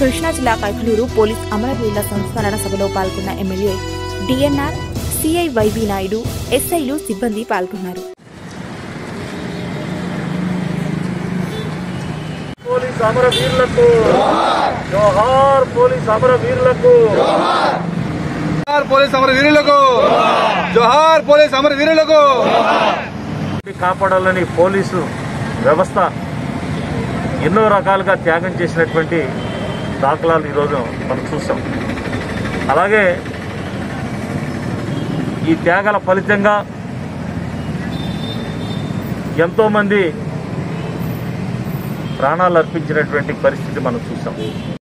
కృష్ణా జిల్లా కైకలూరు పోలీస్ అమరవీరుల సంస్మరణ సభలో పాల్గొన్న MLA DNR CI YB Naidu ఎస్ఐలు సిబ్బంది పాల్గొన్నారు పోలీస్ అమర వీరులకు జోహార్ పోలీస్ అమర వీరులకు జోహార్ పోలీస్ అమర వీరులకు జోహార్ పోలీస్ అమర వీరులకు కాపాడాలని పోలీసు వ్యవస్థ ఎన్నో రకాలుగా త్యాగం చేసినటువంటి దాఖలాలు ఈరోజు మనం చూసాం అలాగే ఈ త్యాగాల ఫలితంగా ఎంతోమంది ప్రాణాలు అర్పించినటువంటి పరిస్థితి మనం చూసాం